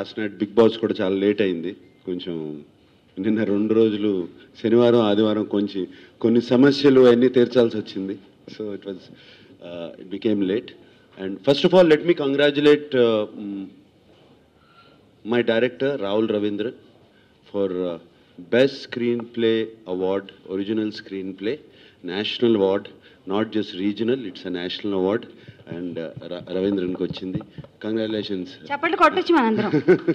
Last night big boss కూడా చాలా late అయింది కొంచెం నిన్న రెండు రోజులు శనివారం ఆదివారం కొంచెం కొన్ని సమస్యలు అన్నీ తీర్చాల్సి వచ్చింది so it was it became late and first of all let me congratulate my director Rahul Ravindran for uh, best screenplay award, original screenplay, national award, not just regional, it's a national award. And uh, Ra- Ravindranకి వచ్చింది congratulations చప్పట్లు కొట్టొచ్చు మనందరం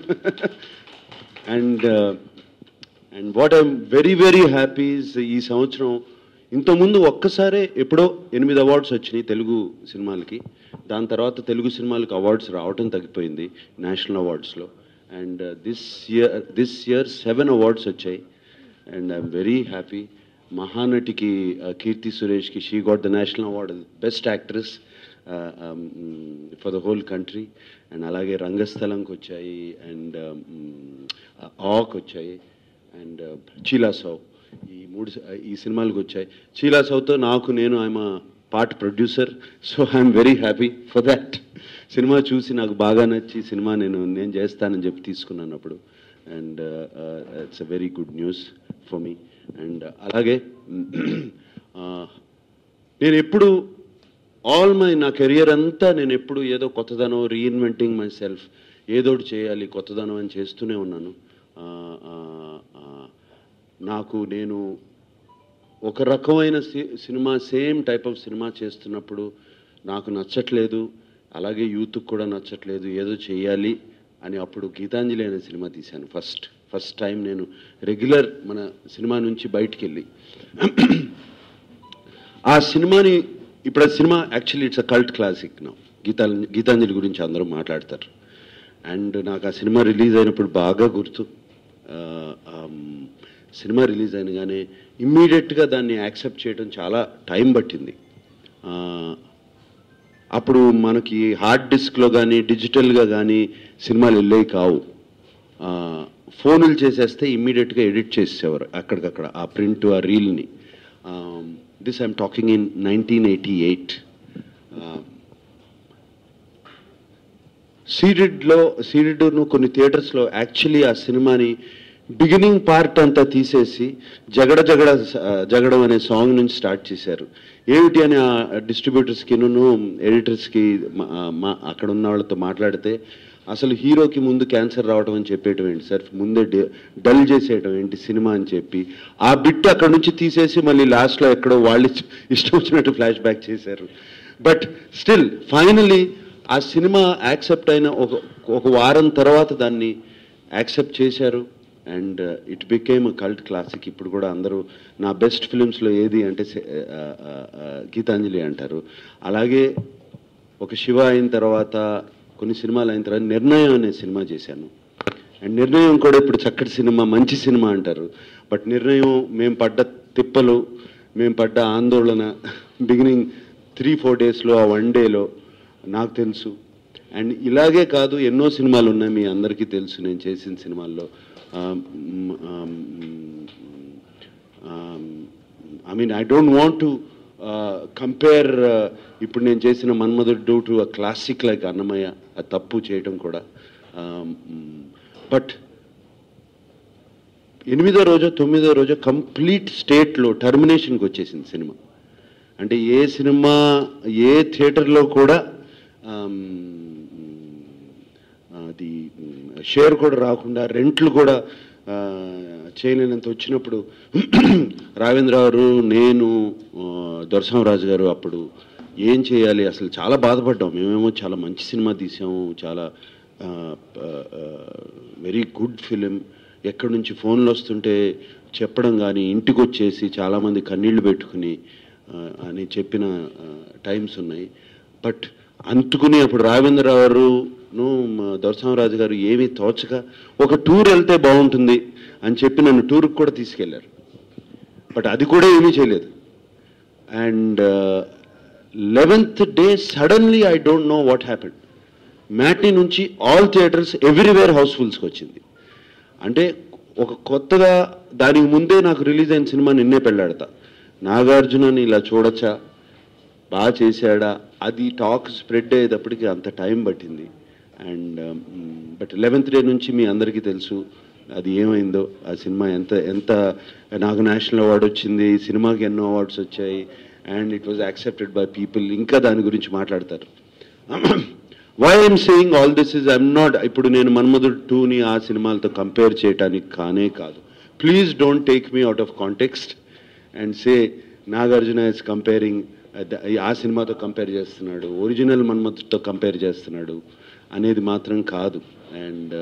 and and what I'm very very happy ఈ సంవత్సరం ఇంతకుముందు ఒక్కసారే ఎప్పుడో ఎనిమిది అవార్డ్స్ వచ్చినాయి తెలుగు సినిమాలకి దాని తర్వాత తెలుగు సినిమాలకు అవార్డ్స్ రావటం తగ్గిపోయింది నేషనల్ అవార్డ్స్లో and this year this year seven awards వచ్చాయి అండ్ ఐఎమ్ వెరీ హ్యాపీ మహానటికి uh, కీర్తి సురేష్కి she got the national award best actress for the whole country and అలాగే రంగస్థలంకి వచ్చాయి అండ్ ఆక్ వచ్చాయి అండ్ చీలా సౌ ఈ మూడు స- ఈ సినిమాలకు వచ్చాయి చీలా సౌతో నాకు నేను I'm part producer so I'm very happy for that cinema చూసి నాకు బాగా నచ్చి సినిమా నేను నేను చేస్తానని చెప్పి తీసుకున్నాను అప్పుడు and it's a very good news for me and అలాగే uh, నేను ఎప్పుడు ఆల్ మై నా కెరియర్ అంతా నేను ఎప్పుడు ఏదో కొత్తదనం రీఇన్వెంటింగ్ మై సెల్ఫ్ ఏదోటి చేయాలి కొత్తదనం అని చేస్తూనే ఉన్నాను ఆ, ఆ, ఆ, నాకు నేను ఒక రకమైన సి- cinema same type of cinema చేస్తున్నప్పుడు నాకు నచ్చట్లేదు అలాగే యూత్కి కూడా నచ్చట్లేదు ఏదో చేయాలి అని అప్పుడు గీతాంజలి అనే సినిమా తీశాను ఫస్ట్ ఫస్ట్ టైం నేను రెగ్యులర్ మన సినిమా నుంచి బయటికి వెళ్ళి ఆ సినిమాని ఇప్పుడు ఆ cinema actually it's a cult classic నా గీతా గీతాంజలి గురించి అందరూ మాట్లాడతారు అండ్ నాకు ఆ సినిమా రిలీజ్ అయినప్పుడు బాగా గుర్తు ఆ, ఆమ్, సినిమా రిలీజ్ అయినగానే ఇమ్మీడియట్గా దాన్ని యాక్సెప్ట్ చేయడం చాలా టైం పట్టింది ఆ, అప్పుడు మనకి హార్డ్ డిస్క్లో కానీ డిజిటల్గా కానీ సినిమాలు వెళ్ళేవి కావు ఆ, ఫోనులు చేసేస్తే ఇమ్మీడియట్గా ఎడిట్ చేసేవారు అక్కడికక్కడ ఆ ప్రింట్ ఆ రీల్ని this I'm talking in nineteen eighty eight సీడెడ్లో సీడెడ్ను కొన్ని థియేటర్స్లో యాక్చువల్లీ ఆ సినిమాని బిగినింగ్ పార్ట్ అంతా తీసేసి జగడ జగడ ఆ, జగడం అనే సాంగ్ నుంచి స్టార్ట్ చేశారు ఏమిటి అని ఆ డిస్ట్రిబ్యూటర్స్కిను ఎడిటర్స్కి మా అక్కడ ఉన్న వాళ్ళతో మాట్లాడితే అసలు హీరోకి ముందు క్యాన్సర్ రావడం అని చెప్పేయటం ఏంటి సార్ ముందే డి- డల్ చేసేయటం ఏంటి సినిమా అని చెప్పి ఆ బిట్ అక్కడ నుంచి తీసేసి మళ్ళీ లాస్ట్లో ఎక్కడో వాళ్ళు ఇష్ట- ఇష్టం వచ్చినట్టు ఫ్లాష్ బ్యాక్ చేశారు బట్ స్టిల్ ఫైనలీ ఆ సినిమా యాక్సెప్ట్ అయిన ఒక ఒక వారం తర్వాత దాన్ని యాక్సెప్ట్ చేశారు and it became cult classic ఇప్పుడు కూడా అందరూ నా బెస్ట్ ఫిలిమ్స్లో ఏది అంటే సె- ఆ, ఆ, ఆ, గీతాంజలి అంటారు అలాగే ఒక శివ అయిన తర్వాత కొన్ని సినిమాలు అయిన తర్వాత నిర్ణయం అనే సినిమా చేశాను అండ్ నిర్ణయం కూడా ఇప్పుడు చక్కటి సినిమా మంచి సినిమా అంటారు బట్ నిర్ణయం మేము పడ్డ తిప్పలు మేము పడ్డ ఆందోళన బిగినింగ్ త్రీ ఫోర్ డేస్లో ఆ వన్ డేలో నాకు తెలుసు అండ్ ఇలాగే కాదు ఎన్నో సినిమాలు ఉన్నాయి మీ అందరికీ తెలుసు నేను చేసిన సినిమాల్లో I mean I don't want to compare ఇప్పుడు నేను చేసిన Manmadhudu two a classic like Annamayya అది తప్పు చేయటం కూడా బట్ ఎనిమిదో రోజు తొమ్మిదో రోజు కంప్లీట్ స్టేట్లో టర్మినేషన్కి వచ్చేసింది సినిమా అంటే ఏ సినిమా ఏ థియేటర్లో కూడా ఆమ్, అది షేర్ కూడా రాకుండా రెంట్లు కూడా ఆ, చేయలేనంత వచ్చినప్పుడు రావేంద్ర గారు నేను ఆ, దొరసింహరాజు గారు అప్పుడు ఏం చేయాలి అసలు చాలా బాధపడ్డాం మేమేమో చాలా మంచి సినిమా తీసాము చాలా వెరీ గుడ్ ఫిలిం ఎక్కడి నుంచి ఫోన్లు వస్తుంటే చెప్పడం కానీ ఇంటికి వచ్చేసి చాలామంది కన్నీళ్లు పెట్టుకుని ఆ, అని చెప్పిన టైమ్స్ ఉన్నాయి బట్ అంతుకుని అప్పుడు రావేంద్ర గారును మా దొరసింహరాజు గారు ఏమీ తోచక ఒక టూర్ వెళ్తే బాగుంటుంది అని చెప్పి నన్ను టూర్కి కూడా తీసుకెళ్లారు బట్ అది కూడా ఏమీ చేయలేదు and eleventh day suddenly I don't know what happened matinee నుంచి ఆల్ థియేటర్స్ ఎవ్రీవేర్ హౌస్ఫుల్స్కి వచ్చింది అంటే ఒక కొత్తగా దానికి ముందే నాకు రిలీజ్ అయిన సినిమా నిన్నే పెళ్ళాడతా నాగార్జునని ఇలా చూడొచ్చా బాగా చేశాడా అది టాక్ స్ప్రెడ్ అయ్యేటప్పటికి అంత టైం పట్టింది అండ్ బట్ లెవెన్త్ డే నుంచి మీ అందరికీ తెలుసు అది ఏమైందో ఆ సినిమా ఎంత ఎంత నాకు నేషనల్ అవార్డు వచ్చింది ఈ సినిమాకి ఎన్నో అవార్డ్స్ వచ్చాయి and it was accepted by people ఇంకా దాని గురించి మాట్లాడతారు why I'm saying all this is I'm not ఇప్పుడు నేను మన్మధుడు టూని ఆ సినిమాలతో కంపేర్ చేయడానికి కానే కాదు please don't take me out of context and say Nagarjuna is comparing ఆ సినిమాతో కంపేర్ చేస్తున్నాడు ఒరిజినల్ మన్మధుడితో కంపేర్ చేస్తున్నాడు అనేది మాత్రం కాదు అండ్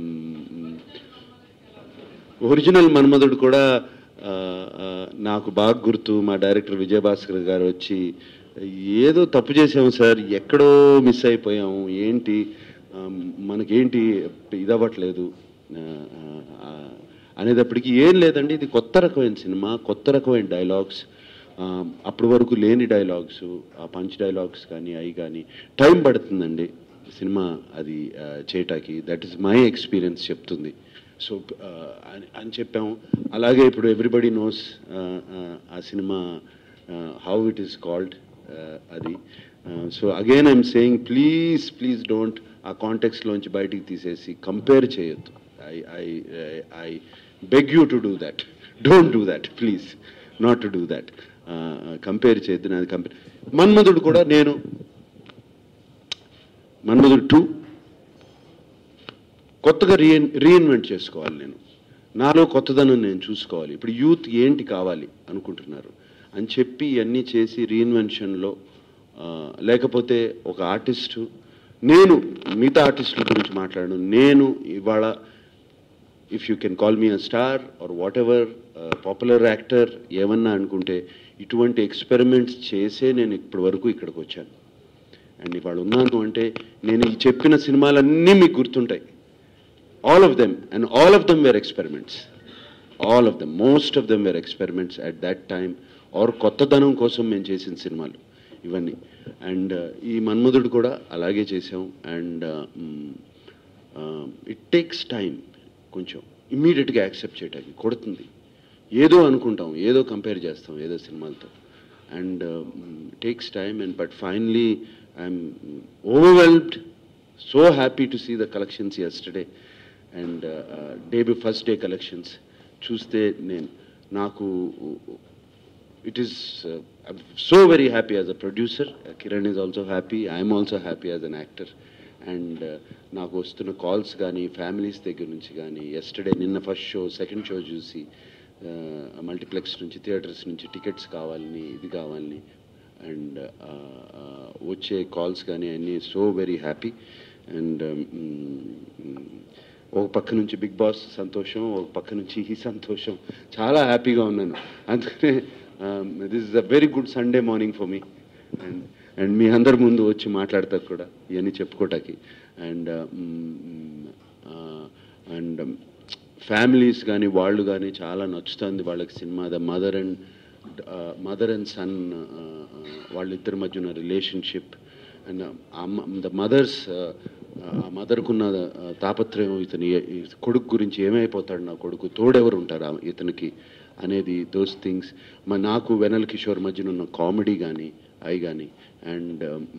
ఒరిజినల్ మన్మధుడు కూడా ఆ, ఆ, నాకు బాగా గుర్తు మా డైరెక్టర్ విజయభాస్కర్ గారు వచ్చి ఏదో తప్పు చేసాము సార్ ఎక్కడో మిస్ అయిపోయాము ఏంటి ఆ, మనకేంటి ఇదవ్వట్లేదు ఆ, ఆ, అనేటప్పటికి ఏం లేదండి ఇది కొత్త రకమైన సినిమా కొత్త రకమైన డైలాగ్స్ అప్పటి వరకు లేని డైలాగ్స్ ఆ పంచ్ డైలాగ్స్ కానీ అవి కానీ టైం పడుతుందండి సినిమా అది ఆ, చేయటానికి దట్ ఈస్ మై ఎక్స్పీరియన్స్ చెప్తుంది సో అని అని చెప్పాము అలాగే ఇప్పుడు ఎవ్రీబడి నోస్ ఆ cinema how it is called అది so again I'm saying please please don't ఆ కాంటెక్స్లోంచి బయటికి తీసేసి కంపేర్ చేయొద్దు I I I beg you to do that don't do that please not to do that compare చేయొద్దు నాది compare మన్మధుడు కూడా నేను మన్మధుడు టూ కొత్తగా రీఇన్ రీఇన్వెంట్ చేసుకోవాలి నేను నాలో కొత్తదనం నేను చూసుకోవాలి ఇప్పుడు యూత్ ఏంటి కావాలి అనుకుంటున్నారు అని చెప్పి ఇవన్నీ చేసి రీఇన్వెన్షన్లో లేకపోతే ఒక ఆర్టిస్టు నేను మిగతా ఆర్టిస్టుల గురించి మాట్లాడను నేను ఇవాళ if you can call me a star or whatever popular actor ఏమన్నా అనుకుంటే ఇటువంటి ఎక్స్పెరిమెంట్స్ చేసే నేను ఇప్పటి వరకు ఇక్కడికి వచ్చాను అండ్ ఇవాళ ఉన్నాను అంటే నేను ఈ చెప్పిన సినిమాలన్నీ మీకు గుర్తుంటాయి all of them and all of them were experiments all of them most of them were experiments at that time or కొత్తదనం కోసం మేము చేసిన సినిమాలు ఇవన్నీ అండ్ ఈ మన్మధుడు కూడా అలాగే చేసాం అండ్ ఇట్ టేక్స్ టైం కొంచెం ఇమ్మీడియట్గా యాక్సెప్ట్ చేయడానికి కొడుతుంది ఏదో అనుకుంటాం ఏదో కంపేర్ చేస్తాం ఏదో సినిమాలతో and takes time and but finally I'm overwhelmed so happy to see the collections yesterday and day బి ఫస్ట్ డే కలెక్షన్స్ చూస్తే నేను నాకు it is uh, I'm so very happy as a producer. Uh, Kiran is also happy. I'm also happy as an actor. And నాకు వస్తున్న calls కానీ families దగ్గర నుంచి కానీ ఎస్టర్డే నిన్న ఫస్ట్ షో సెకండ్ షో చూసి మల్టీప్లెక్స్ నుంచి థియేటర్స్ నుంచి టికెట్స్ కావాలని ఇది కావాలని అండ్ వచ్చే కాల్స్ కానీ అన్నీ సో వెరీ హ్యాపీ అండ్ ఒక పక్క నుంచి బిగ్ బాస్ సంతోషం ఒక పక్క నుంచి ఈ సంతోషం చాలా హ్యాపీగా ఉన్నాను అందుకనే this is a very good Sunday morning for me and and మీ అందరి ముందు వచ్చి మాట్లాడతా కూడా ఇవన్నీ చెప్పుకోవటానికి అండ్ అండ్ ఫ్యామిలీస్ కానీ వాళ్ళు కానీ చాలా నచ్చుతుంది వాళ్ళకి cinema the mother and mother and son వాళ్ళిద్దరి మధ్య ఉన్న రిలేషన్షిప్ అండ్ ద మదర్స్ ఆ మదర్కున్న తాపత్రయం ఇతని ఈ కొడుకు గురించి ఏమైపోతాడు నా కొడుకు తోడెవరు ఉంటారు ఆ ఇతనికి అనేది దోస్ థింగ్స్ మా నాకు వెనల్ కిషోర్ మధ్యన ఉన్న కామెడీ కానీ అవి కానీ and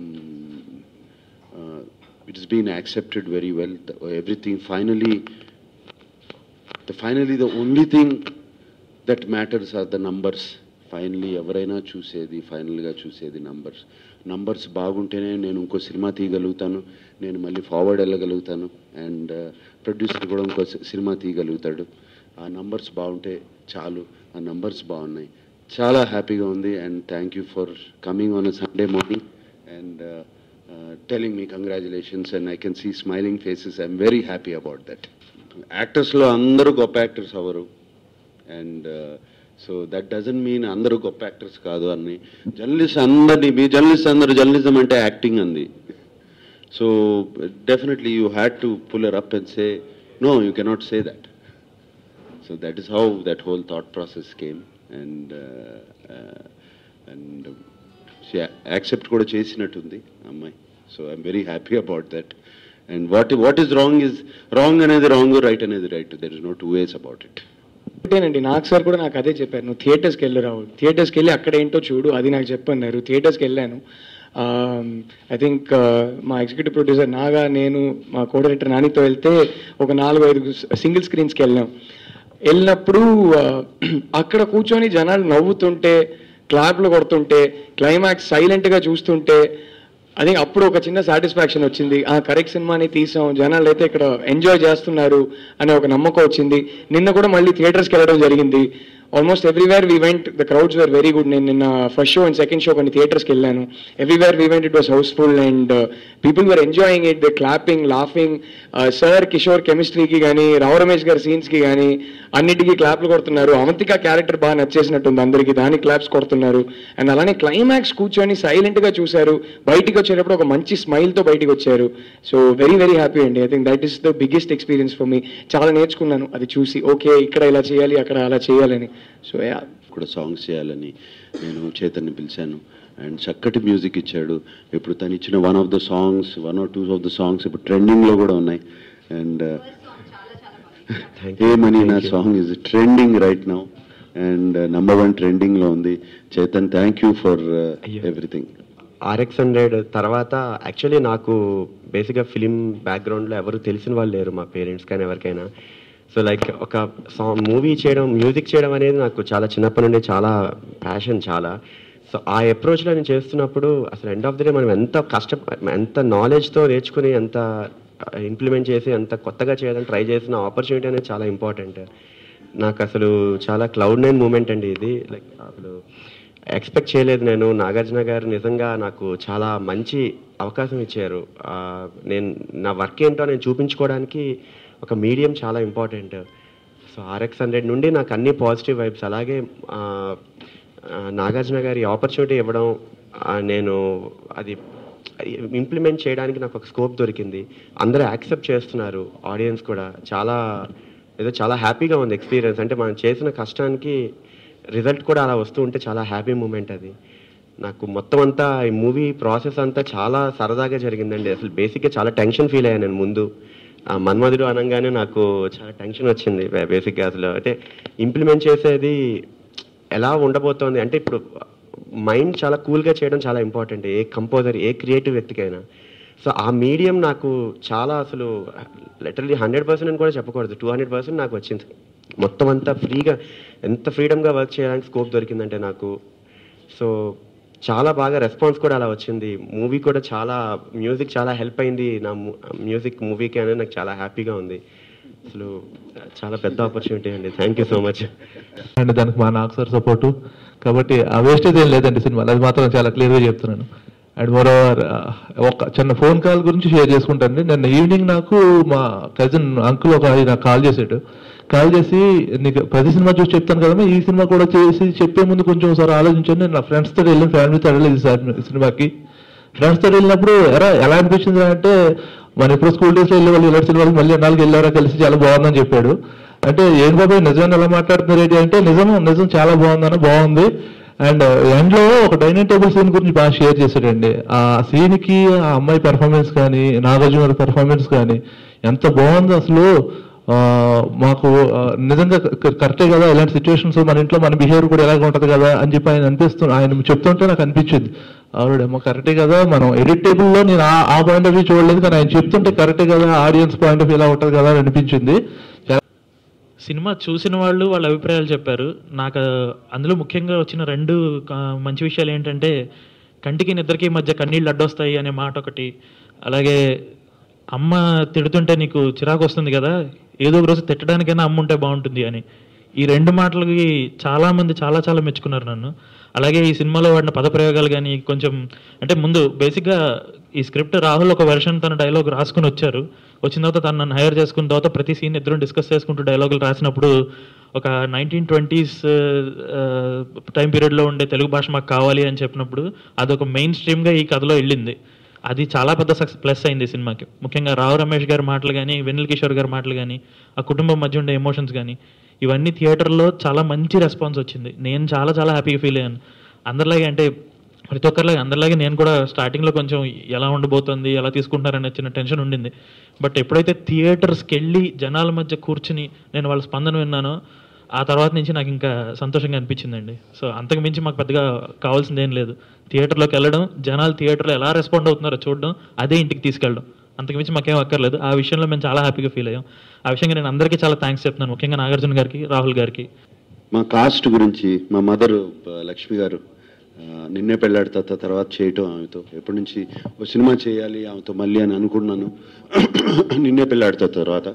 it's been accepted very well everything finally the finally the only thing that matters are the numbers finally ఎవరైనా చూసేది ఫైనల్గా చూసేది నంబర్స్ నంబర్స్ బాగుంటేనే నేను ఇంకో సినిమా తీయగలుగుతాను నేను మళ్ళీ ఫార్వర్డ్ వెళ్ళగలుగుతాను అండ్ ప్రొడ్యూసర్ కూడా ఇంకో సి- సినిమా తీయగలుగుతాడు ఆ నంబర్స్ బాగుంటే చాలు ఆ నంబర్స్ బాగున్నాయి చాలా హ్యాపీగా ఉంది and thank you for coming on a Sunday morning and telling me congratulations and I can see smiling faces I'm very happy about that యాక్టర్స్లో అందరూ గొప్ప యాక్టర్స్ అవ్వరు and so that doesn't mean అందరూ గొప్ప యాక్టర్స్ కాదు అని journalist అందరినీ మీ జర్నలిస్ట్ అందరూ జర్నలిజం అంటే యాక్టింగ్ అంది so definitely you had to puller up and say no you cannot say that so that is how that whole thought process came and and accept కూడా చేసినట్టుంది అమ్మాయి so I'm very happy about that and what what is wrong is wrong అనేది wrong right అనేది right there is no two ways about it ఒకటేనండి నాకు sir కూడా నాకు అదే చెప్పారు నువ్వు థియేటర్స్కి వెళ్ళి రావు థియేటర్స్కి వెళ్ళి అక్కడ ఏంటో చూడు అది నాకు చెప్పన్నారు థియేటర్స్కి వెళ్ళాను ఐ థింక్ మా ఎగ్జిక్యూటివ్ ప్రొడ్యూసర్ నాగా నేను మా కో డైరెక్టర్ నానితో వెళ్తే ఒక నాలుగు ఐదు సింగిల్ స్క్రీన్స్కి వెళ్ళాం వెళ్ళినప్పుడు ఆ, అక్కడ కూర్చొని జనాలు నవ్వుతుంటే క్లాప్లు కొడుతుంటే క్లైమాక్స్ సైలెంట్గా చూస్తుంటే అదే అప్పుడు ఒక చిన్న సాటిస్ఫాక్షన్ వచ్చింది ఆ కరెక్ట్ సినిమాని తీసాం జనాలు అయితే ఇక్కడ ఎంజాయ్ చేస్తున్నారు అనే ఒక నమ్మకం వచ్చింది నిన్న కూడా మళ్ళీ థియేటర్స్కి వెళ్ళడం జరిగింది almost everywhere we went the crowds were very good నేను నిన్న first show and second show కొన్ని థియేటర్స్కి వెళ్ళాను everywhere we went it was house full and people were enjoying it the clapping laughing sir Kishore కెమిస్ట్రీకి కానీ రావు రమేష్ గారి సీన్స్కి కానీ అన్నిటికీ క్లాప్లు కొడుతున్నారు అవంతిక క్యారెక్టర్ బాగా నచ్చేసినట్టుంది అందరికీ దానికి క్లాప్స్ కొడుతున్నారు అండ్ అలానే క్లైమాక్స్ కూర్చొని సైలెంట్గా చూశారు బయటికి వచ్చేటప్పుడు ఒక మంచి స్మైల్తో బయటికి వచ్చారు సో వెరీ వెరీ హ్యాపీ అండి I think that is the biggest experience for me చాలా నేర్చుకున్నాను అది చూసి ఓకే ఇక్కడ ఇలా చేయాలి అక్కడ అలా చేయాలని సో యా కూడా సాంగ్స్ చేయాలని నేను చైతన్య పిలిచాను అండ్ చక్కటి మ్యూజిక్ ఇచ్చాడు ఇప్పుడు తను ఇచ్చిన one of the songs one or two of the songs ఇప్పుడు ట్రెండింగ్లో కూడా ఉన్నాయి అండ్ ఏమని నా song is trending right now and number one ట్రెండింగ్లో ఉంది చైతన్ థ్యాంక్ యూ ఫర్ అయ్యో. ఎవ్రీథింగ్ ఆర్ఎక్స్ హండ్రెడ్ తర్వాత యాక్చువల్లీ నాకు బేసిక్గా ఫిలిం బ్యాక్గ్రౌండ్లో ఎవరు తెలిసిన వాళ్ళు లేరు మా పేరెంట్స్ కానీ ఎవరికైనా సో లైక్ ఒక సాంగ్ మూవీ చేయడం మ్యూజిక్ చేయడం అనేది నాకు చాలా చిన్నప్పటి నుండి చాలా ప్యాషన్ చాలా సో ఆ అప్రోచ్లో నేను చేస్తున్నప్పుడు అసలు ఎండ్ ఆఫ్ ది డే మనం ఎంత కష్ట ఎంత నాలెడ్జ్తో నేర్చుకుని ఎంత ఇంప్లిమెంట్ చేసి ఎంత కొత్తగా చేయడానికి ట్రై చేసిన ఆపర్చునిటీ అనేది చాలా ఇంపార్టెంట్ నాకు అసలు చాలా క్లౌడ్ నైన్ మూమెంట్ అండి ఇది లైక్ అసలు ఎక్స్పెక్ట్ చేయలేదు నేను నాగార్జున గారు నిజంగా నాకు చాలా మంచి అవకాశం ఇచ్చారు ఆ, నేను నా వర్క్ ఏంటో నేను చూపించుకోవడానికి ఒక మీడియం చాలా ఇంపార్టెంట్ సో ఆర్ఎక్స్ హండ్రెడ్ నుండి నాకు అన్ని పాజిటివ్ వైబ్స్ అలాగే ఆ, ఆ, నాగార్జున గారి ఆపర్చునిటీ ఇవ్వడం ఆ, నేను అది ఇంప్లిమెంట్ చేయడానికి నాకు ఒక స్కోప్ దొరికింది అందరూ యాక్సెప్ట్ చేస్తున్నారు ఆడియన్స్ కూడా చాలా ఏదో చాలా హ్యాపీగా ఉంది ఎక్స్పీరియన్స్ అంటే మనం చేసిన కష్టానికి రిజల్ట్ కూడా అలా వస్తూ ఉంటే చాలా హ్యాపీ మూమెంట్ అది నాకు మొత్తం అంతా ఈ మూవీ ప్రాసెస్ అంతా చాలా సరదాగా జరిగిందండి అసలు బేసిక్గా చాలా టెన్షన్ ఫీల్ అయ్యాను నేను ముందు ఆ మన్మధుడు అనగానే నాకు చాలా టెన్షన్ వచ్చింది బే- బేసిక్గా అసలు అంటే ఇంప్లిమెంట్ చేసేది ఎలా ఉండబోతోంది అంటే ఇప్పుడు మైండ్ చాలా కూల్గా చేయడం చాలా ఇంపార్టెంట్ ఏ కంపోజర్ ఏ క్రియేటివ్ వ్యక్తికైనా సో ఆ మీడియం నాకు చాలా అసలు లిటరలీ హండ్రెడ్ పర్సెంట్ అని కూడా చెప్పకూడదు టూ హండ్రెడ్ పర్సెంట్ నాకు వచ్చింది మొత్తం అంతా ఫ్రీగా ఎంత ఫ్రీడమ్గా వర్క్ చేయడానికి స్కోప్ దొరికిందంటే నాకు సో చాలా బాగా రెస్పాన్స్ కూడా అలా వచ్చింది మూవీ కూడా చాలా మ్యూజిక్ చాలా హెల్ప్ అయింది నా మ్యూజిక్ మూవీకి అనేది నాకు చాలా హ్యాపీగా ఉంది అసలు చాలా పెద్ద ఆపర్చునిటీ అండి thank you so much and దానికి మా నాకు సార్ సపోర్టు కాబట్టి ఆ వేస్టేజ్ ఏం లేదండి సినిమాలో అది మాత్రం చాలా క్లియర్గా చెప్తున్నాను అండ్ మోర్ ఓవర్ ఒక చిన్న ఫోన్ కాల్ గురించి షేర్ చేసుకుంటానండి నిన్న ఈవినింగ్ నాకు మా కజిన్ అంకుల్ ఒక ఆయన కాల్ చేశాడు కాల్ చేసి నీకు ప్రతి సినిమా చూసి చెప్తాను కదమ్మా ఈ సినిమా కూడా చేసి చెప్పే ముందు కొంచెం ఒకసారి ఆలోచించండి నేను నా ఫ్రెండ్స్తో వెళ్ళిన ఫ్యామిలీతో వెళ్ళలేదు సార్ సినిమాకి ఫ్రెండ్స్తో వెళ్ళినప్పుడు ఎరా ఎలా అనిపించింది అంటే మన ఇప్పుడు స్కూల్ డేస్లో వెళ్ళే వాళ్ళు ఇలాంటి సినిమాలు మళ్ళీ నాలుగు వెళ్ళారా కలిసి చాలా బాగుందని చెప్పాడు అంటే ఏం బాబాయ్ నిజంగా ఎలా మాట్లాడుతున్నారు ఏంటి అంటే నిజం నిజం చాలా బాగుందన్న బాగుంది అండ్ ఎండ్లో ఒక డైనింగ్ టేబుల్ సీన్ గురించి బాగా షేర్ చేశాడండి ఆ సీన్ కి ఆ అమ్మాయి పెర్ఫార్మెన్స్ కానీ నాగార్జున గారి పెర్ఫార్మెన్స్ కానీ ఎంత బాగుంది అసలు ఆ, మాకు ఆ, నిజంగా క- కరెక్టే కదా ఇలాంటి సిచ్యువేషన్స్ మన ఇంట్లో మన బిహేవియర్ కూడా ఎలాగ ఉంటది కదా అని చెప్పి ఆయన అనిపిస్తుంది ఆయన చెప్తుంటే నాకు అనిపించింది ఆవిడేమో కరెక్టే కదా మనం ఎడిట్ టేబుల్లో నేను ఆ ఆ పాయింట్ ఆఫ్ వ్యూ చూడలేదు కానీ ఆయన చెప్తుంటే కరెక్టే కదా ఆడియన్స్ పాయింట్ ఆఫ్ వ్యూ ఇలా ఉంటది కదా అని అనిపించింది సినిమా చూసిన వాళ్ళు వాళ్ళ అభిప్రాయాలు చెప్పారు నాకు అందులో ముఖ్యంగా వచ్చిన రెండు ఆ, మంచి విషయాలు ఏంటంటే కంటికి నిద్రకి మధ్య కన్నీళ్ళు అడ్డొస్తాయి అనే మాట ఒకటి అలాగే అమ్మ తిడుతుంటే నీకు చిరాకు వస్తుంది కదా ఏదో ఒక రోజు తిట్టడానికైనా అమ్మ ఉంటే బాగుంటుంది అని ఈ రెండు మాటలకి చాలామంది చాలా చాలా మెచ్చుకున్నారు నన్ను అలాగే ఈ సినిమాలో వాడిన పదప్రయోగాలు కానీ కొంచెం అంటే ముందు బేసిక్గా ఈ స్క్రిప్ట్ రాహుల్ ఒక వెర్షన్ తన డైలాగ్ రాసుకుని వచ్చారు వచ్చిన తర్వాత తను నన్ను హైర్ చేసుకున్న తర్వాత ప్రతి సీన్ ఇద్దరం డిస్కస్ చేసుకుంటూ డైలాగులు రాసినప్పుడు ఒక నైన్టీన్ ట్వంటీస్ టైం పీరియడ్లో ఉండే తెలుగు భాష మాకు కావాలి అని చెప్పినప్పుడు అదొక మెయిన్ స్ట్రీమ్గా ఈ కథలో వెళ్ళింది అది చాలా పెద్ద సక్సెస్ ప్లస్ అయింది ఈ సినిమాకి ముఖ్యంగా రావు రమేష్ గారి మాటలు కానీ వెన్నెల కిషోర్ గారి మాటలు కానీ ఆ కుటుంబం మధ్య ఉండే ఎమోషన్స్ కానీ ఇవన్నీ థియేటర్లో చాలా మంచి రెస్పాన్స్ వచ్చింది నేను చాలా చాలా హ్యాపీగా ఫీల్ అయ్యాను అందరిలాగే అంటే ప్రతి ఒక్కరిలాగే అందరిలాగే నేను కూడా స్టార్టింగ్లో కొంచెం ఎలా ఉండబోతుంది ఎలా తీసుకుంటారనే చిన్న టెన్షన్ ఉండింది బట్ ఎప్పుడైతే థియేటర్స్కి వెళ్ళి జనాల మధ్య కూర్చుని నేను వాళ్ళ స్పందన విన్నానో ఆ తర్వాత నుంచి నాకు ఇంకా సంతోషంగా అనిపించిందండి సో అంతకు మించి మాకు పెద్దగా కావాల్సింది ఏం లేదు థియేటర్లోకి వెళ్ళడం జనాలు థియేటర్లో ఎలా రెస్పాండ్ అవుతున్నారో చూడడం అదే ఇంటికి తీసుకెళ్ళడం అంతకు మించి మాకేం అక్కర్లేదు ఆ విషయంలో మేము చాలా హ్యాపీగా ఫీల్ అయ్యాం ఆ విషయంగా నేను అందరికీ చాలా థ్యాంక్స్ చెప్తున్నాను ముఖ్యంగా నాగార్జున గారికి రాహుల్ గారికి మా కాస్ట్ గురించి మా మదర్ లక్ష్మి గారు ఆ, నిన్నే పెళ్ళాడతా తర్వాత చేయటం ఆమెతో ఎప్పటి నుంచి ఒక సినిమా చేయాలి ఆమెతో మళ్ళీ అని అనుకున్నాను నిన్నే పెళ్ళాడతా తర్వాత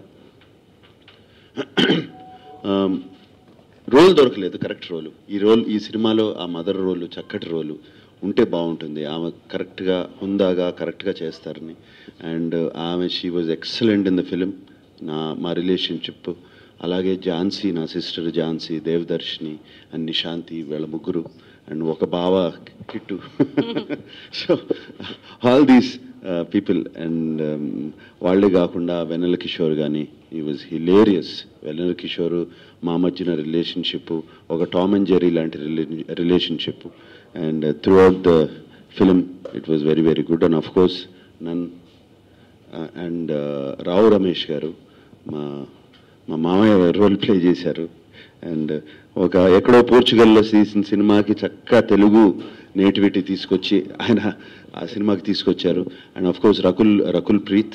ఆమ్, రోల్ దొరకలేదు కరెక్ట్ రోలు ఈ రోల్ ఈ సినిమాలో ఆ మదర్ రోలు చక్కటి రోలు ఉంటే బాగుంటుంది ఆమె కరెక్ట్గా హుందాగా కరెక్ట్గా చేస్తారని అండ్ ఆమె she was excellent in the film నా మా రిలేషన్షిప్ అలాగే ఝాన్సీ నా సిస్టర్ ఝాన్సీ దేవదర్శిని అండ్ నిశాంతి వీళ్ళ ముగ్గురు అండ్ ఒక బావ Kittu so all these people and వాళ్ళే కాకుండా వెన్నెల కిషోర్ కానీ ఈ వాజ్ హిలేరియస్ వెన్నెల కిషోర్ మా మధ్యన రిలేషన్షిప్ ఒక టామ్ అండ్ జెరీ లాంటి relationship and throughout the film it was very very good and of course నన్ అండ్ రావు రమేష్ గారు మా మా మామయ్య రోల్ ప్లే చేశారు అండ్ ఒక ఎక్కడో పోర్చుగల్లో తీసిన సినిమాకి చక్కగా తెలుగు నేటివిటీ తీసుకొచ్చి ఆయన ఆ సినిమాకి తీసుకొచ్చారు and of course Rakul Rakul Preet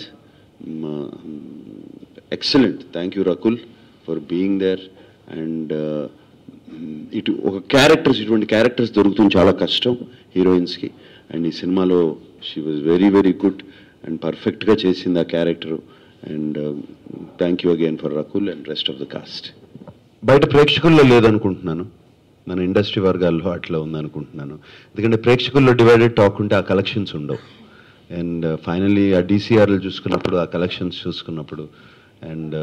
excellent thank you Rakul for being there and ఇటు ఒక క్యారెక్టర్స్ ఇటువంటి క్యారెక్టర్స్ దొరుకుతుంది చాలా కష్టం హీరోయిన్స్కి అండ్ ఈ సినిమాలో she was very very good and పర్ఫెక్ట్గా చేసింది ఆ character and thank you again for Rakul and rest of the cast బయట ప్రేక్షకుల్లో లేదనుకుంటున్నాను మన ఇండస్ట్రీ వర్గాల్లో అట్లా ఉందనుకుంటున్నాను ఎందుకంటే ప్రేక్షకుల్లో డివైడెడ్ టాక్ ఉంటే ఆ కలెక్షన్స్ ఉండవు అండ్ ఫైనలీ ఆ డీసీఆర్లు చూసుకున్నప్పుడు ఆ కలెక్షన్స్ చూసుకున్నప్పుడు అండ్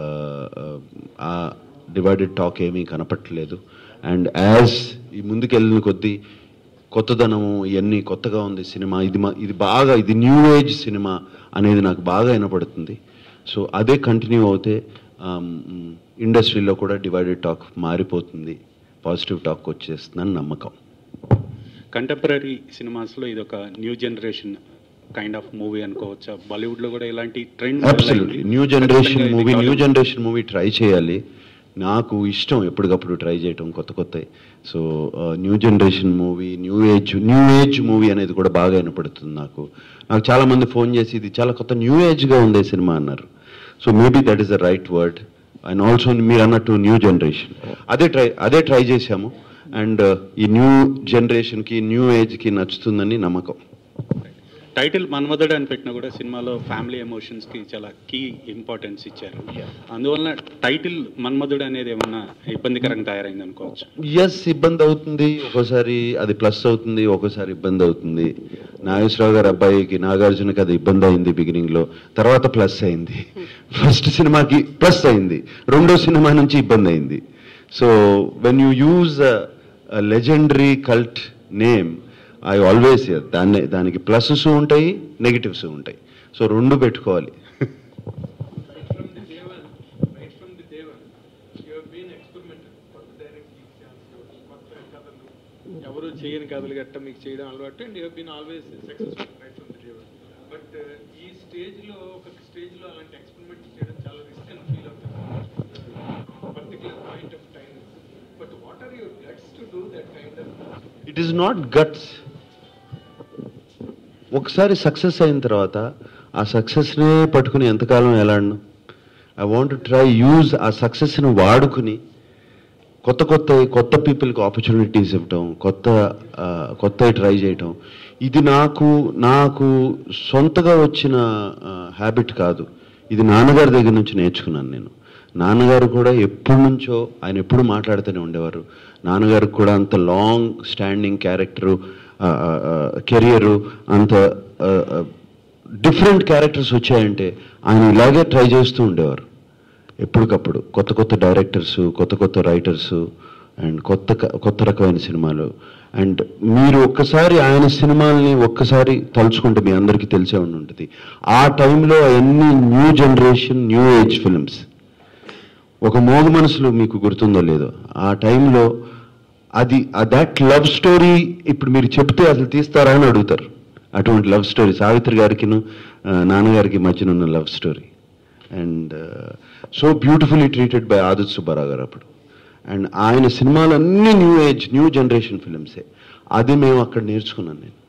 ఆ డివైడెడ్ టాక్ ఏమీ కనపట్టలేదు అండ్ యాజ్ ఈ ముందుకెళ్ళిన కొద్దీ కొత్తదనము ఇవన్నీ కొత్తగా ఉంది సినిమా ఇది మా ఇది బాగా ఇది న్యూ ఏజ్ సినిమా అనేది నాకు బాగా వినపడుతుంది సో అదే కంటిన్యూ అవుతే ఇండస్ట్రీలో కూడా డివైడెడ్ టాక్ మారిపోతుంది పాజిటివ్ టాక్ వచ్చేస్తుందని నమ్మకం కంటెంపరీ సినిమాస్లో ఇది ఒక new generation kind of movie అనుకోవచ్చా బాలీవుడ్లో కూడా ఇలాంటి trend absolutely new generation movie new generation movie try చేయాలి నాకు ఇష్టం ఎప్పటికప్పుడు ట్రై చేయటం కొత్త కొత్త so new generation movie new age new age movie అనేది కూడా బాగా వినపడుతుంది నాకు నాకు చాలా మంది ఫోన్ చేసి ఇది చాలా కొత్త న్యూ ఏజ్గా ఉంది ఈ సినిమా అన్నారు so maybe that is the right word and also మీరు అన్నట్టు న్యూ జనరేషన్ అదే ట్రై అదే ట్రై చేశాము అండ్ ఈ న్యూ జనరేషన్కి న్యూ ఏజ్కి నచ్చుతుందని నమ్మకం టైటిల్ మన్మధుడు అని పెట్టినా కూడా సినిమాలో ఫ్యామిలీ ఎమోషన్స్కి చాలా కీ ఇంపార్టెన్స్ ఇచ్చారు అందువల్ల టైటిల్ మన్మధుడు అనేది ఏమన్నా ఇబ్బందికరంగా తయారైంది అనుకోవచ్చు ఎస్ ఇబ్బంది అవుతుంది ఒక్కోసారి అది ప్లస్ అవుతుంది ఒక్కోసారి ఇబ్బంది అవుతుంది నాగేశ్వరరావు గారి అబ్బాయికి నాగార్జునకి అది ఇబ్బంది అయింది బిగినింగ్ లో తర్వాత ప్లస్ అయింది ఫస్ట్ సినిమాకి ప్లస్ అయింది రెండో సినిమా నుంచి ఇబ్బంది అయింది so when you use legendary cult name I always దాన్ని దానికి ప్లసెస్ ఉంటాయి నెగిటివ్స్ ఉంటాయి సో రెండు పెట్టుకోవాలి ఎవరు చేయని కథలు గట్ట మీకు చేయడం అలవాటు and you been always successful right from the table but ఈ స్టేజ్ లో ఒక స్టేజ్ లో అలాంటి ఎక్స్పెరిమెంట్ చేయడం చాలా రిస్క్ అని ఫీల్ అవుతుంది particular point of time but what are your guts to do that kind of it is not guts ఒకసారి సక్సెస్ అయిన తర్వాత ఆ సక్సెస్నే పట్టుకుని ఎంతకాలం ఎలాడను ఐ వాంట్ ట్రై యూజ్ ఆ సక్సెస్ని వాడుకుని కొత్త కొత్త కొత్త పీపుల్కి ఆపర్చునిటీస్ ఇవ్వటం కొత్త ఆ, కొత్తవి ట్రై చేయటం ఇది నాకు నాకు సొంతగా వచ్చిన హ్యాబిట్ కాదు ఇది నాన్నగారి దగ్గర నుంచి నేర్చుకున్నాను నేను నాన్నగారు కూడా ఎప్పటి నుంచో ఆయన ఎప్పుడు మాట్లాడుతూనే ఉండేవారు నాన్నగారికి కూడా అంత లాంగ్ స్టాండింగ్ క్యారెక్టరు కెరియరు అంత డిఫరెంట్ క్యారెక్టర్స్ వచ్చాయంటే ఆయన ఇలాగే ట్రై చేస్తూ ఉండేవారు ఎప్పటికప్పుడు కొత్త కొత్త డైరెక్టర్స్ కొత్త కొత్త రైటర్స్ అండ్ కొత్త క- కొత్త రకమైన సినిమాలు అండ్ మీరు ఒక్కసారి ఆయన సినిమాల్ని ఒక్కసారి తలుచుకుంటే మీ అందరికీ తెలిసే ఉండి ఉంటుంది ఆ టైంలో అవన్నీ new generation new age films ఒక మోగ మనసులు మీకు గుర్తుందో లేదో ఆ టైంలో అది దట్ లవ్ స్టోరీ ఇప్పుడు మీరు చెప్తే అసలు తీస్తారా అని అడుగుతారు అటువంటి లవ్ స్టోరీ సావిత్రి గారికిను ఆ, నాన్నగారికి మధ్యన ఉన్న love story and so beautifully treated by Adith Subbarao garu అప్పుడు అండ్ ఆయన సినిమాలన్నీ న్యూ ఏజ్ న్యూ జనరేషన్ ఫిలిమ్సే అది మేము అక్కడ నేర్చుకున్నాను నేను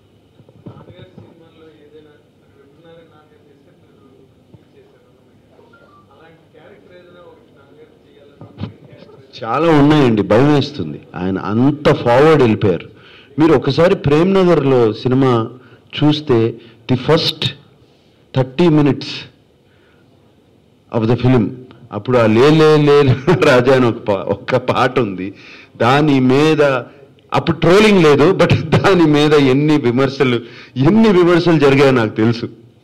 చాలా ఉన్నాయండి భయం వేస్తుంది ఆయన అంత ఫార్వర్డ్ వెళ్ళిపోయారు మీరు ఒకసారి ప్రేమ్ నగర్లో సినిమా చూస్తే the first thirty minutes of the film అప్పుడు ఆ లే లే లే రాజా అని ఒక పా- ఒక పాట ఉంది దాని మీద అప్పుడు ట్రోలింగ్ లేదు బట్ దాని మీద ఎన్ని విమర్శలు ఎన్ని విమర్శలు జరిగాయో నాకు తెలుసు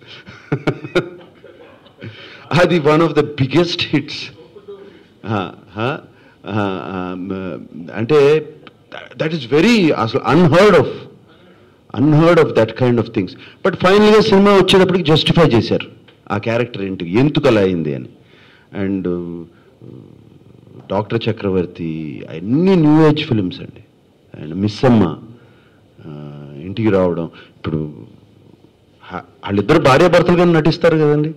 అది one of the biggest hits అంటే దట్ ఈస్ వెరీ అసలు unheard of unheard of that kind of things but ఫైనల్గా సినిమా వచ్చేటప్పటికి జస్టిఫై చేశారు ఆ క్యారెక్టర్ ఏంటి ఎందుకు అలా అయింది అని అండ్ డాక్టర్ చక్రవర్తి అన్ని న్యూ ఏజ్ ఫిలిమ్స్ అండి అండ్ మిస్ అమ్మ ఆ, ఇంటికి రావడం ఇప్పుడు హా- వాళ్ళిద్దరు భార్యాభర్తలుగా నటిస్తారు కదండి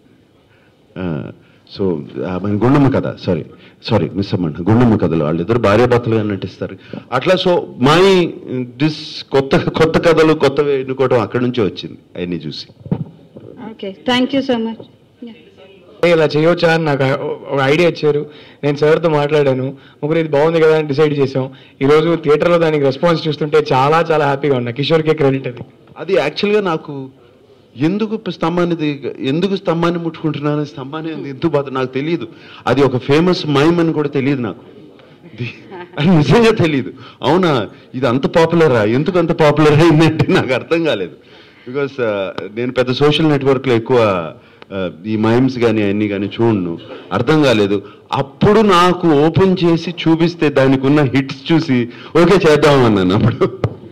సో మన గుండమ్మ కథ సారీ సారీ మిస్ అమ్మండి గుండమ్మ కథలు వాళ్ళిద్దరు భార్యాభర్తలుగా నటిస్తారు అట్లా సో మై దిస్ కొత్త కొత్త కథలు కొత్తవి ఎన్నుకోవడం అక్కడి నుంచే వచ్చింది అవన్నీ చూసి okay thank you so much ఇలా చేయొచ్చా అని నాకు ఒక ఐడియా ఇచ్చారు నేను సార్తో మాట్లాడాను ఒకరు ఇది బాగుంది కదా అని డిసైడ్ చేసాం ఈరోజు థియేటర్లో దానికి రెస్పాన్స్ చూస్తుంటే చాలా చాలా హ్యాపీగా ఉన్నా కిషోర్కే క్రెడిట్ అది అది యాక్చువల్గా నాకు ఎందుకు స్తంభాన్ని ది- ఎందుకు స్తంభాన్ని ముట్టుకుంటున్నాను స్తంభాన్ని ఎందుకు బాధ నాకు తెలియదు అది ఒక ఫేమస్ మైమ్ అని కూడా తెలియదు నాకు ది- అది నిజంగా తెలియదు అవునా ఇది అంత పాపులరా ఎందుకు అంత పాపులర్ అయిందంటే నాకు అర్థం కాలేదు బికాస్ నేను పెద్ద సోషల్ నెట్వర్క్లో ఎక్కువ ఆ, ఈ మైమ్స్ కానీ అన్నీ కానీ చూడను అర్థం కాలేదు అప్పుడు నాకు ఓపెన్ చేసి చూపిస్తే దానికి ఉన్న హిట్స్ చూసి ఓకే చేద్దాం అన్నాను అప్పుడు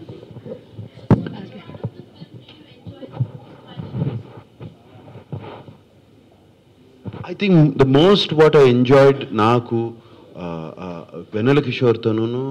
I think the most what I enjoyed నాకు వెనల కిషోర్తోనూ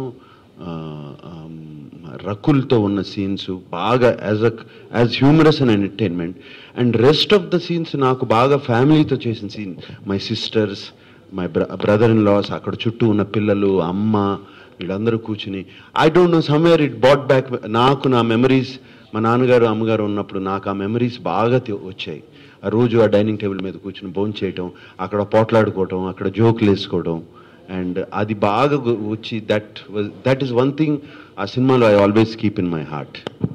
రకుల్తో ఉన్న సీన్స్ బాగా as a as humorous and entertainment and rest of the scenes నాకు బాగా ఫ్యామిలీతో చేసిన scene my sisters my brother in laws అక్కడ చుట్టూ ఉన్న పిల్లలు అమ్మ వీళ్ళందరూ కూర్చుని I don't know somewhere it bought back నాకు నా మెమరీస్ మా నాన్నగారు అమ్మగారు ఉన్నప్పుడు నాకు ఆ మెమరీస్ బాగా తె- వచ్చాయి ఆ రోజు ఆ డైనింగ్ టేబుల్ మీద కూర్చుని భోజనం చేయటం అక్కడ పోట్లాడుకోవటం అక్కడ జోకులు వేసుకోవడం అండ్ అది బాగా గు- వచ్చి that that is one thing ఆ సినిమాలో I always keep in my heart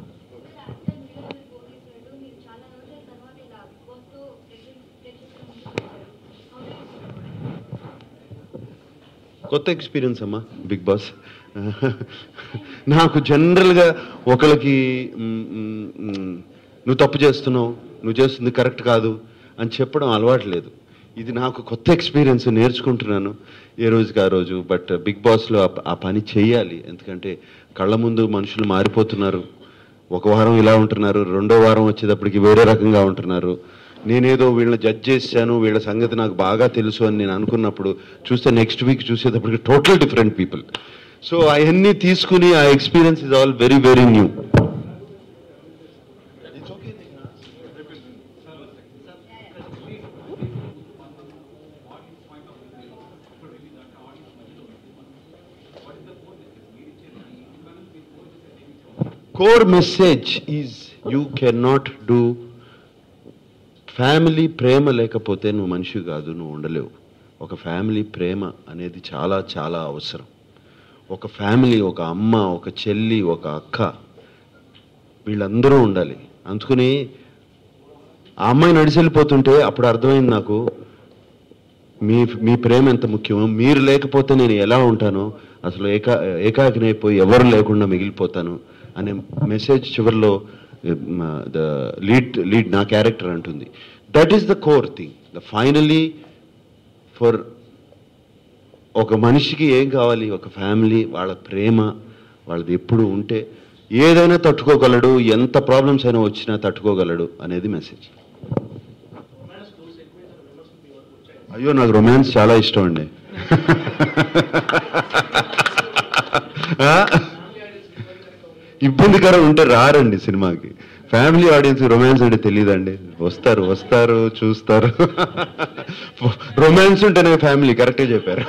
కొత్త ఎక్స్పీరియన్స్ అమ్మా బిగ్ బాస్ నాకు జనరల్గా ఒకళ్ళకి మ్, మ్, మ్, నువ్వు తప్పు చేస్తున్నావు నువ్వు చేస్తుంది కరెక్ట్ కాదు అని చెప్పడం అలవాటు లేదు ఇది నాకు కొత్త ఎక్స్పీరియన్స్ నేర్చుకుంటున్నాను ఏ రోజుకి ఆ రోజు బట్ బిగ్ బాస్లో ఆ ప- ఆ పని చేయాలి ఎందుకంటే కళ్ళ ముందు మనుషులు మారిపోతున్నారు ఒక వారం ఇలా ఉంటున్నారు రెండో వారం వచ్చేటప్పటికి వేరే రకంగా ఉంటున్నారు నేనేదో వీళ్ళని జడ్జ్ చేశాను వీళ్ళ సంగతి నాకు బాగా తెలుసు అని నేను అనుకున్నప్పుడు చూస్తే నెక్స్ట్ వీక్ చూసేటప్పటికి టోటల్ డిఫరెంట్ పీపుల్ సో అవన్నీ తీసుకుని ఆ experience is all very very new core message is you can not do family ప్రేమ లేకపోతే నువ్వు మనిషి కాదు నువ్వు ఉండలేవు ఒక ఫ్యామిలీ ప్రేమ అనేది చాలా చాలా అవసరం ఒక ఫ్యామిలీ ఒక అమ్మ ఒక చెల్లి ఒక అక్క వీళ్ళందరూ ఉండాలి అందుకని ఆ అమ్మాయి నడిచెళ్ళిపోతుంటే అప్పుడు అర్థమైంది నాకు మీ మీ ప్రేమ ఎంత ముఖ్యమో మీరు లేకపోతే నేను ఎలా ఉంటానో అసలు ఏకా ఏకాకినైపోయి ఎవరు లేకుండా మిగిలిపోతాను అనే మెసేజ్ చివరిలో ద లీడ్ లీడ్ నా క్యారెక్టర్ అంటుంది that is the core thing the finally for ఒక మనిషికి ఏం కావాలి ఒక ఫ్యామిలీ వాళ్ళ ప్రేమ వాళ్ళది ఎప్పుడు ఉంటే ఏదైనా తట్టుకోగలడు ఎంత ప్రాబ్లమ్స్ అయినా వచ్చినా తట్టుకోగలడు అనేది మెసేజ్ అయ్యో నాకు రొమాన్స్ చాలా ఇష్టం అండి ఆ? ఇబ్బందికరం ఉంటే రారండి సినిమాకి ఫ్యామిలీ ఆడియన్స్ రొమాన్స్ అంటే తెలియదండి వస్తారు వస్తారు చూస్తారు రొమాన్స్ ఉంటేనే ఫ్యామిలీ కరెక్టే చెప్పారు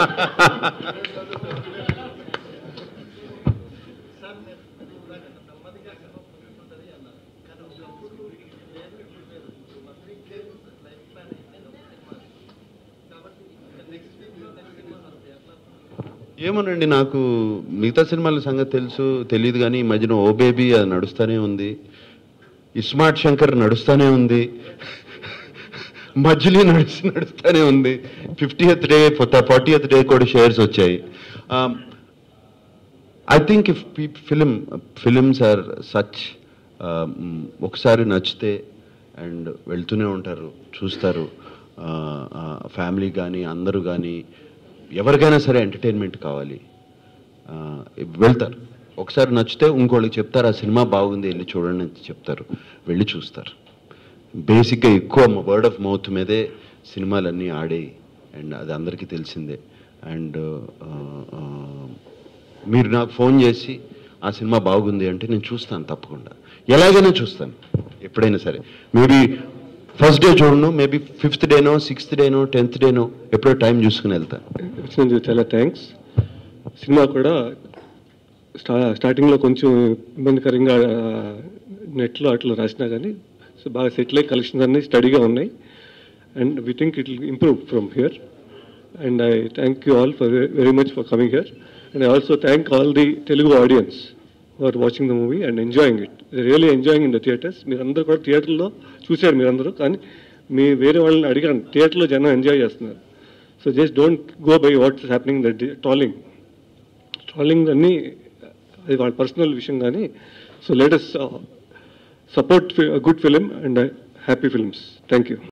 ఏమోనండి నాకు మిగతా సినిమాల సంగతి తెలుసు తెలియదు కానీ ఈ మధ్యన ఓ బేబీ అది నడుస్తూనే ఉంది ఇస్మార్ట్ శంకర్ నడుస్తూనే ఉంది మధ్యలో నడుస్తూ నడుస్తూనే ఉంది ఫిఫ్టీయత్ డే ఫార్టీయత్ డే కూడా షేర్స్ వచ్చాయి I think if film films are such ఒకసారి నచ్చితే అండ్ వెళ్తూనే ఉంటారు చూస్తారు ఫ్యామిలీ కానీ అందరూ కానీ ఎవరికైనా సరే ఎంటర్టైన్మెంట్ కావాలి ఆ, వెళ్తారు ఒకసారి నచ్చితే ఇంకోళ్ళకి చెప్తారు ఆ సినిమా బాగుంది వెళ్ళి చూడండి అని చెప్తారు వెళ్ళి చూస్తారు బేసిక్గా ఎక్కువ వర్డ్ ఆఫ్ మౌత్ మీదే సినిమాలన్నీ ఆడేవి అండ్ అది అందరికీ తెలిసిందే అండ్ మీరు నాకు ఫోన్ చేసి ఆ సినిమా బాగుంది అంటే నేను చూస్తాను తప్పకుండా ఎలాగైనా చూస్తాను ఎప్పుడైనా సరే మేబీ ఫస్ట్ డే చూడను మేబీ ఫిఫ్త్ డేనో సిక్స్త్ డేనో టెన్త్ డేనో ఎప్పుడో టైం చూసుకుని వెళ్తాను వచ్చినందుకు చాలా థ్యాంక్స్ సినిమా కూడా స్టా స్టార్టింగ్లో కొంచెం ఇబ్బందికరంగా నెట్లో అట్లా రాసినా కానీ సో బాగా సెటిల్ అయ్యి కలెక్షన్స్ అన్నీ స్టడీగా ఉన్నాయి and we think it will improve from here and I thank you all for very much for coming here and I also thank all the Telugu audience are watching the movie and enjoying it really enjoying in the theatres మీరందరూ కూడా థియేటర్లో చూశారు మీరందరూ కానీ మీ వేరే వాళ్ళని అడిగాను థియేటర్లో జనం ఎంజాయ్ చేస్తున్నారు so just don't go by what's happening that trolling trolling అన్నీ అది వాళ్ళ పర్సనల్ విషయం కానీ so latest support good film and happy films thank you